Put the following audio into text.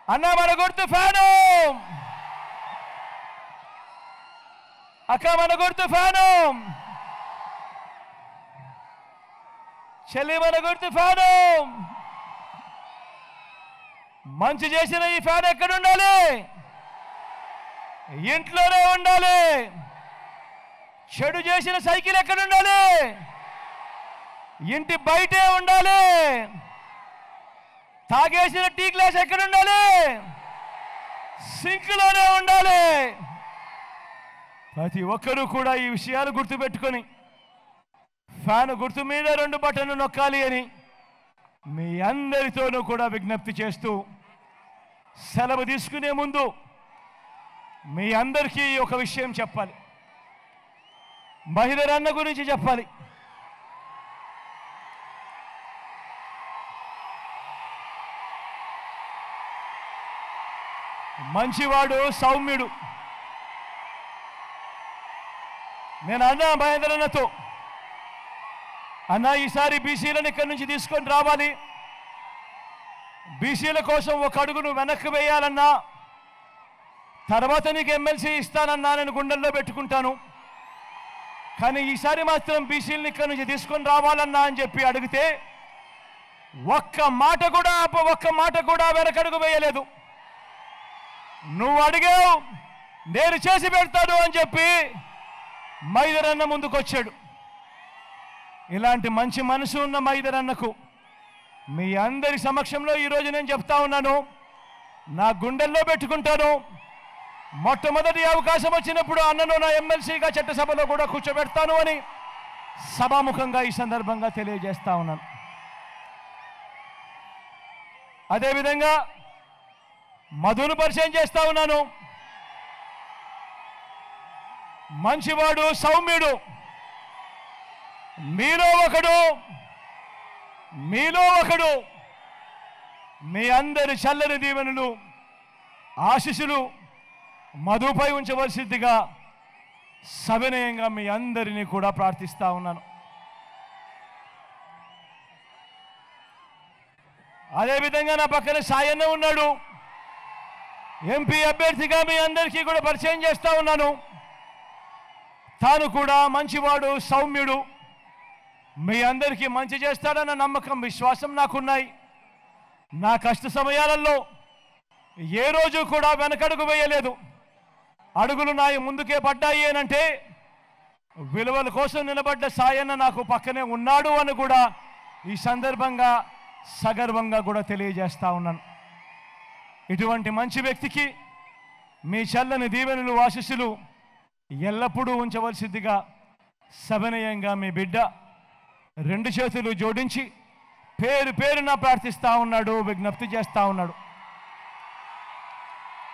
అన్న మన గుర్తు ఫ్యాను అక్క మన గుర్తు ఫ్యాను చెల్లి మన గుర్తు ఫ్యాను మంచి చేసిన ఈ ఫ్యాన్ ఎక్కడ ఉండాలి ఇంట్లోనే ఉండాలి చెడు చేసిన సైకిల్ ఎక్కడ ఉండాలి ఇంటి బయటే ఉండాలి తాగేసిన టీ గ్లాస్ ఎక్కడ ఉండాలి సింక్లోనే ఉండాలి ప్రతి ఒక్కరూ కూడా ఈ విషయాలు గుర్తుపెట్టుకొని ఫ్యాన్ గుర్తు మీద రెండు బటన్లు నొక్కాలి అని మీ అందరితోనూ కూడా విజ్ఞప్తి చేస్తూ సెలవు తీసుకునే ముందు మీ అందరికీ ఒక విషయం చెప్పాలి మహిళ అన్న గురించి చెప్పాలి మంచివాడు సౌమ్యుడు నేను అన్నా మహేంద్రన్నతో అన్న ఈసారి బీసీలను ఇక్కడి నుంచి తీసుకొని రావాలి బీసీల కోసం ఒక అడుగును వెనక్కి వేయాలన్నా తర్వాత నీకు ఎమ్మెల్సీ ఇస్తానన్నా నేను గుండెల్లో పెట్టుకుంటాను కానీ ఈసారి మాత్రం బీసీలను ఇక్కడి నుంచి తీసుకొని రావాలన్నా అని చెప్పి అడిగితే ఒక్క మాట కూడా అప్ప- ఒక్క మాట కూడా వెనకడుగు వేయలేదు నువ్వు అడిగావు నేను చేసి పెడతాను అని చెప్పి మైదరన్న ముందుకొచ్చాడు ఇలాంటి మంచి మనసు ఉన్న మైదరన్నకు మీ అందరి సమక్షంలో ఈరోజు నేను చెప్తా ఉన్నాను నా గుండెల్లో పెట్టుకుంటాను మొట్టమొదటి అవకాశం వచ్చినప్పుడు అన్నను నా ఎమ్మెల్సీగా చట్టసభలో కూడా కూర్చోబెడతాను అని సభాముఖంగా ఈ సందర్భంగా తెలియజేస్తా ఉన్నాను అదేవిధంగా మధును పరిచయం చేస్తా ఉన్నాను మంచివాడు సౌమ్యుడు మీలో ఒకడు మీలో ఒకడు మీ అందరి చల్లని దీవెనలు ఆశీస్సులు మధుపై ఉంచవలసిందిగా సవినయంగా మీ అందరినీ కూడా ప్రార్థిస్తా ఉన్నాను అదేవిధంగా నా పక్కన సాయన్న ఉన్నాడు ఎంపీ అభ్యర్థిగా మీ అందరికీ కూడా పరిచయం చేస్తా ఉన్నాను తాను కూడా మంచివాడు సౌమ్యుడు మీ అందరికీ మంచి చేస్తాడన్న నమ్మకం విశ్వాసం నాకున్నాయి నా కష్ట సమయాలలో ఏ రోజు కూడా వెనకడుగు వేయలేదు అడుగులు నాయి ముందుకే పడ్డాయి అనంటే విలువల కోసం నిలబడ్డ సాయన్న నాకు పక్కనే ఉన్నాడు అని కూడా ఈ సందర్భంగా సగర్వంగా కూడా తెలియజేస్తా ఉన్నాను ఇటువంటి మంచి వ్యక్తికి మీ చల్లని దీవెనలు ఆశీస్సులు ఎల్లప్పుడూ ఉంచవలసిందిగా సవినయంగా మీ బిడ్డ రెండు చేతులు జోడించి పేరు పేరున ప్రార్థిస్తా ఉన్నాడు విజ్ఞప్తి చేస్తా ఉన్నాడు